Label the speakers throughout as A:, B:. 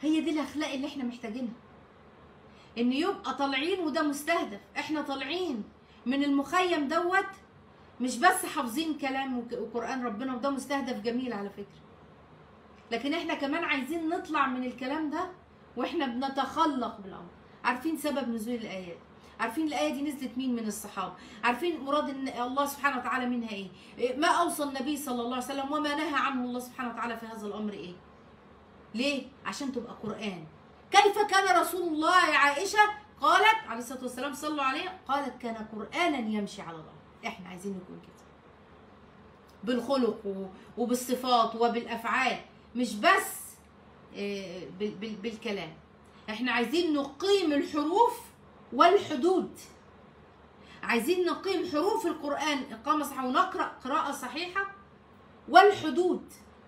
A: هي دي الاخلاق اللي احنا محتاجينها ان يبقى طالعين وده مستهدف احنا طالعين من المخيم دوت مش بس حافظين كلام وك- وقران ربنا وده مستهدف جميل على فكره لكن احنا كمان عايزين نطلع من الكلام ده واحنا بنتخلق بالامر عارفين سبب نزول الايات عارفين الايه دي نزلت مين من الصحابه عارفين مراد ان الله سبحانه وتعالى منها ايه إيه؟ ما اوصى النبي صلى الله عليه وسلم وما نهى عنه الله سبحانه وتعالى في هذا الامر ايه ليه عشان تبقى قران كيف كان رسول الله يا عائشه قالت عليه الصلاه والسلام صلوا عليه قالت كان قرانا يمشي على الارض احنا عايزين نكون كده بالخلق و- وبالصفات وبالافعال مش بس آه، بال- بال- بالكلام احنا عايزين نقيم الحروف والحدود عايزين نقيم حروف القرآن إقامة صحيحة ونقرأ قراءة صحيحة والحدود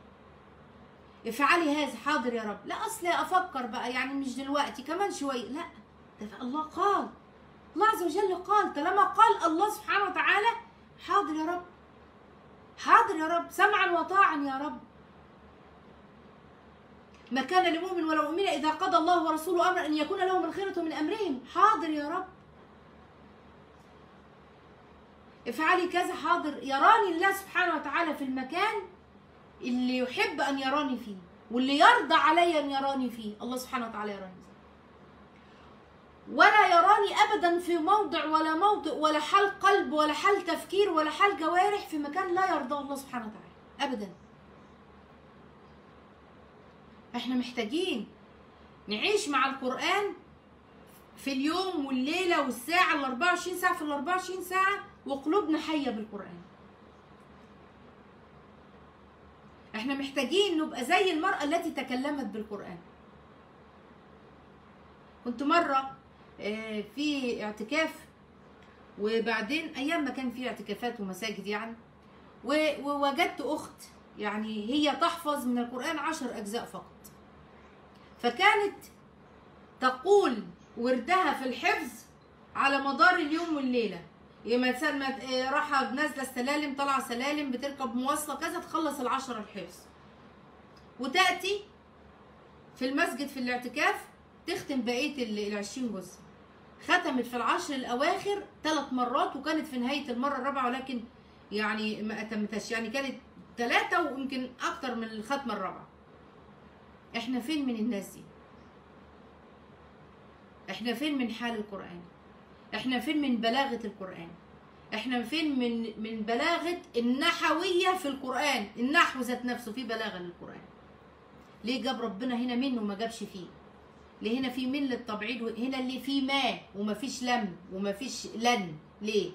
A: افعلي هذا حاضر يا رب لا أصل أفكر بقى يعني مش دلوقتي كمان شوية لا ده الله قال الله عز وجل قال طالما قال الله سبحانه وتعالى حاضر يا رب حاضر يا رب سمعا وطاعا يا رب ما كان لمؤمن ولا مؤمنة إذا قضى الله ورسوله أمرا أن يكون لهم الخيرة من أمرهم حاضر يا رب افعلي كذا حاضر يراني الله سبحانه وتعالى في المكان اللي يحب أن يراني فيه واللي يرضى علي أن يراني فيه الله سبحانه وتعالى يراني فيه ولا يراني أبدا في موضع ولا موضع ولا حال قلب ولا حال تفكير ولا حال جوارح في مكان لا يرضى الله سبحانه وتعالى أبدا احنا محتاجين نعيش مع القرآن في اليوم والليلة والساعة ال 24 ساعة في ال 24 ساعة وقلوبنا حية بالقرآن. احنا محتاجين نبقى زي المرأة التي تكلمت بالقرآن. كنت مرة آه، في اعتكاف وبعدين أيام ما كان في اعتكافات ومساجد يعني و- ووجدت أخت يعني هي تحفظ من القرآن عشر أجزاء فقط. فكانت تقول وردها في الحفظ على مدار اليوم والليله يا مثلا ما- إيه، راحه نازله السلالم طالعه سلالم بتركب مواصله كذا تخلص العشرة الحفظ وتاتي في المسجد في الاعتكاف تختم بقيه ال- العشرين جزء ختمت في العشر الاواخر ثلاث مرات وكانت في نهايه المره الرابعه ولكن يعني ما اتمتهاش يعني كانت ثلاثه ويمكن اكتر من الختمه الرابعه احنا فين من الناس دي احنا فين من حال القرآن احنا فين من بلاغة القرآن احنا فين من من بلاغة النحوية في القرآن النحو ذات نفسه فيه بلاغة للقرآن ليه جاب ربنا هنا من وما جابش فيه ليه هنا في من للتبعيد وهنا اللي فيه ما وما فيش لم وما فيش لن ليه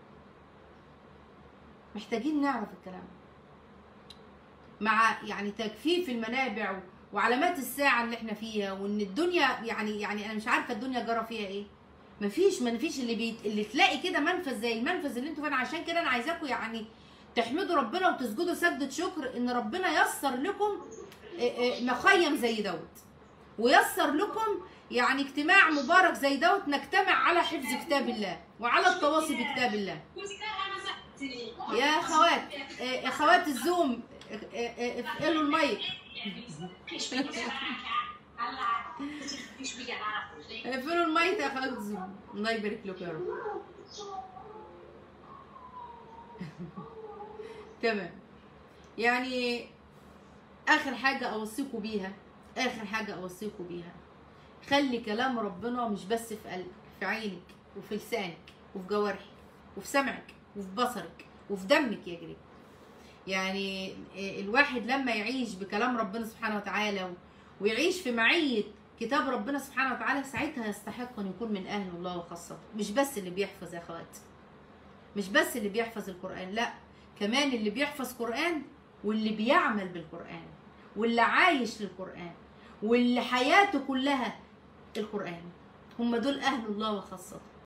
A: محتاجين نعرف الكلام ده. مع يعني تجفيف المنابع وعلامات الساعة اللي احنا فيها وان الدنيا يعني يعني انا مش عارفة الدنيا جرى فيها ايه مفيش مفيش اللي بيت اللي تلاقي كده منفذ زي المنفذ اللي انتوا فيه أنا عشان كده انا عايزاكم يعني تحمدوا ربنا وتسجدوا سجدة شكر ان ربنا يسر لكم اه، اه، مخيم زي دوت ويسر لكم يعني اجتماع مبارك زي دوت نجتمع على حفظ كتاب الله وعلى التواصي بكتاب الله يا اخوات اه، اخوات الزوم اه، اه، اه، افقلوا المايك اقفلوا المايك يا اخوات الزوم الله يبارك لكم يا رب تمام يعني اخر حاجه اوصيكم بيها اخر حاجه اوصيكم بيها خلي كلام ربنا مش بس في قلبك في عينك وفي لسانك وفي جوارحك وفي سمعك وفي بصرك وفي دمك يا جري يعني الواحد لما يعيش بكلام ربنا سبحانه وتعالى و- ويعيش في معية كتاب ربنا سبحانه وتعالى ساعتها يستحق ان يكون من اهل الله وخاصته مش بس اللي بيحفظ يا اخوات مش بس اللي بيحفظ القرآن لا كمان اللي بيحفظ قرآن واللي بيعمل بالقرآن واللي عايش للقرآن واللي حياته كلها القرآن هم دول أهل الله وخاصته